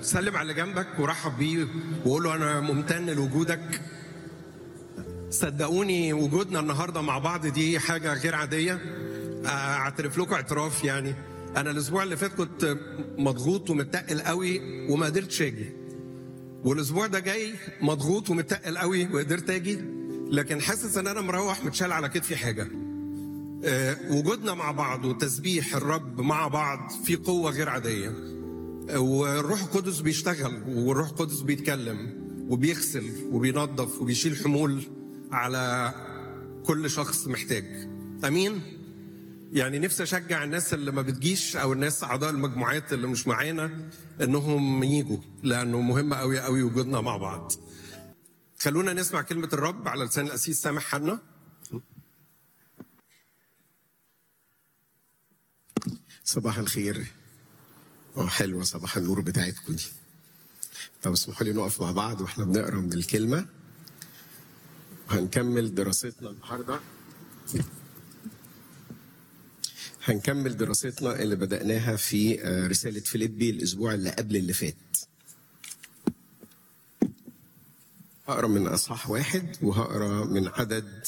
سلم على جنبك ورحب بيه وقول له انا ممتن لوجودك صدقوني وجودنا النهارده مع بعض دي حاجه غير عاديه اعترف لكم اعتراف يعني انا الاسبوع اللي فات كنت مضغوط ومتقل قوي وما قدرتش اجي والاسبوع ده جاي مضغوط ومتقل قوي وقدرت اجي لكن حاسس ان انا مروح متشال على كتفي حاجه آه، وجودنا مع بعض وتسبيح الرب مع بعض في قوه غير عاديه والروح القدس بيشتغل والروح القدس بيتكلم وبيغسل وبينظف وبيشيل حمول على كل شخص محتاج امين يعني نفسي اشجع الناس اللي ما بتجيش او الناس اعضاء المجموعات اللي مش معانا انهم يجوا لانه مهم قوي قوي وجودنا مع بعض خلونا نسمع كلمه الرب على لسان الاسيس سامح حنا صباح الخير اه حلوه صباح النور بتاعتكم دي طب اسمحوا لي نقف مع بعض واحنا بنقرا من الكلمه وهنكمل دراستنا النهارده هنكمل دراستنا اللي بدأناها في آه، رسالة فيليبي الأسبوع اللي قبل اللي فات هقرا من أصحاح واحد وهقرا من عدد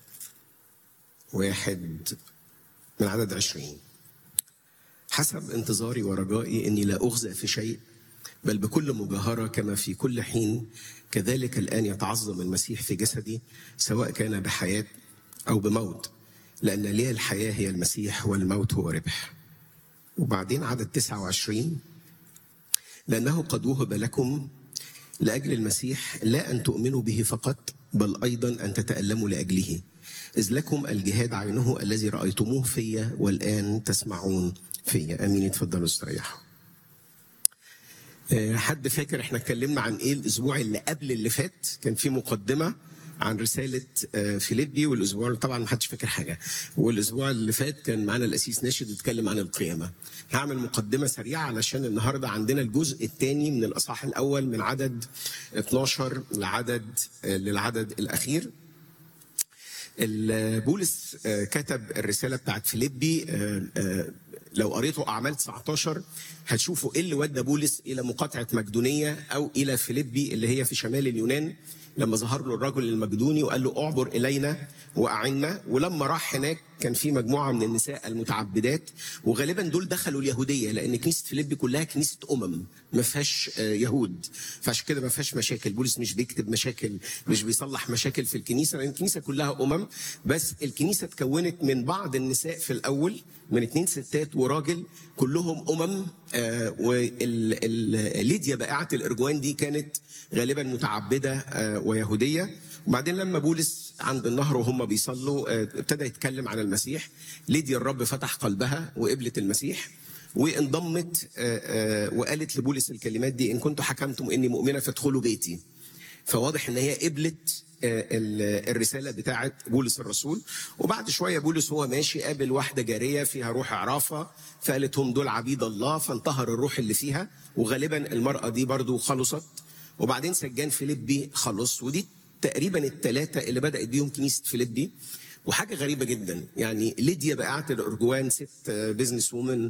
واحد من عدد عشرين حسب انتظاري ورجائي اني لا اخزى في شيء بل بكل مجاهره كما في كل حين كذلك الان يتعظم المسيح في جسدي سواء كان بحياه او بموت لان لي الحياه هي المسيح والموت هو ربح وبعدين عدد 29 لانه قد وهب لكم لاجل المسيح لا ان تؤمنوا به فقط بل ايضا ان تتالموا لاجله اذ لكم الجهاد عينه الذي رايتموه فيا والان تسمعون فيا امين اتفضلوا استريحوا آه، حد فاكر احنا اتكلمنا عن ايه الاسبوع اللي قبل اللي فات كان في مقدمه عن رساله آه، فيليبي والاسبوع طبعا ما حدش فاكر حاجه والاسبوع اللي فات كان معانا الاسيس ناشد اتكلم عن القيامه هعمل مقدمه سريعه علشان النهارده عندنا الجزء الثاني من الاصحاح الاول من عدد 12 لعدد آه، للعدد الاخير ال- بولس آه، كتب الرساله بتاعت فيليبي آه، آه، لو قريتوا اعمال 19 هتشوفوا ايه اللي ودى بولس الى مقاطعه مقدونيه او الى فيليبي اللي هي في شمال اليونان لما ظهر له الرجل المقدوني وقال له اعبر الينا واعنا ولما راح هناك كان في مجموعه من النساء المتعبدات وغالبا دول دخلوا اليهوديه لان كنيسه فيليبي كلها كنيسه امم ما فيهاش آه، يهود فعشان كده ما فيهاش مشاكل بولس مش بيكتب مشاكل مش بيصلح مشاكل في الكنيسه لان الكنيسه كلها امم بس الكنيسه اتكونت من بعض النساء في الاول من اتنين ستات وراجل كلهم امم آه وليديا بائعه الارجوان دي كانت غالبا متعبده آه ويهوديه وبعدين لما بولس عند النهر وهم بيصلوا آه ابتدى يتكلم عن المسيح ليديا الرب فتح قلبها وقبلت المسيح وانضمت آه، آه، وقالت لبولس الكلمات دي ان كنتم حكمتم اني مؤمنه فادخلوا بيتي فواضح ان هي قبلت آه، ال- الرساله بتاعه بولس الرسول وبعد شويه بولس هو ماشي قابل واحده جاريه فيها روح عرافه فقالت هم دول عبيد الله فانتهر الروح اللي فيها وغالبا المراه دي برضو خلصت وبعدين سجان فيليبي خلص ودي تقريبا الثلاثه اللي بدات بيهم كنيسه فيليبي وحاجه غريبه جدا يعني ليديا بقعت الارجوان ست بزنس وومن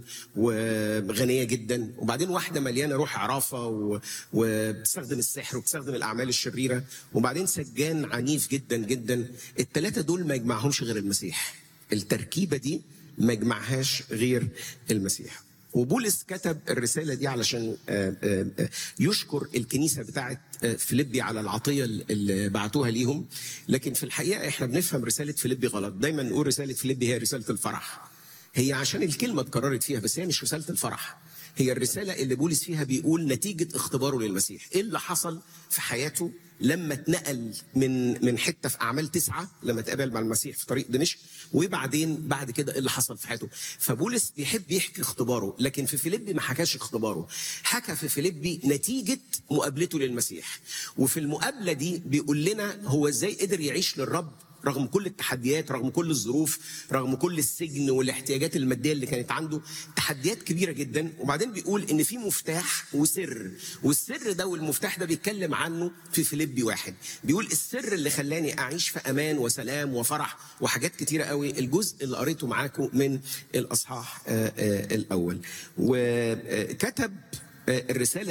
وغنيه جدا وبعدين واحده مليانه روح عرافه و- وبتستخدم السحر وبتستخدم الاعمال الشريره وبعدين سجان عنيف جدا جدا الثلاثه دول ما يجمعهمش غير المسيح التركيبه دي ما يجمعهاش غير المسيح وبولس كتب الرسالة دي علشان آه، آه، آه، يشكر الكنيسة بتاعت آه، فيليبي على العطية اللي بعتوها ليهم لكن في الحقيقة احنا بنفهم رسالة فيليبي غلط دايما نقول رسالة فيليبي هي رسالة الفرح هي عشان الكلمة اتكررت فيها بس هي مش رسالة الفرح هي الرسالة اللي بولس فيها بيقول نتيجة اختباره للمسيح ايه اللي حصل في حياته لما اتنقل من من حته في اعمال تسعه لما اتقابل مع المسيح في طريق دمشق وبعدين بعد كده ايه اللي حصل في حياته فبولس بيحب يحكي اختباره لكن في فيليبي ما حكاش اختباره حكى في فيليبي نتيجه مقابلته للمسيح وفي المقابله دي بيقول لنا هو ازاي قدر يعيش للرب رغم كل التحديات رغم كل الظروف رغم كل السجن والاحتياجات الماديه اللي كانت عنده تحديات كبيره جدا وبعدين بيقول ان في مفتاح وسر والسر ده والمفتاح ده بيتكلم عنه في فيليبي واحد بيقول السر اللي خلاني اعيش في امان وسلام وفرح وحاجات كتيره قوي الجزء اللي قريته معاكم من الاصحاح آه، آه، الاول وكتب آه، الرساله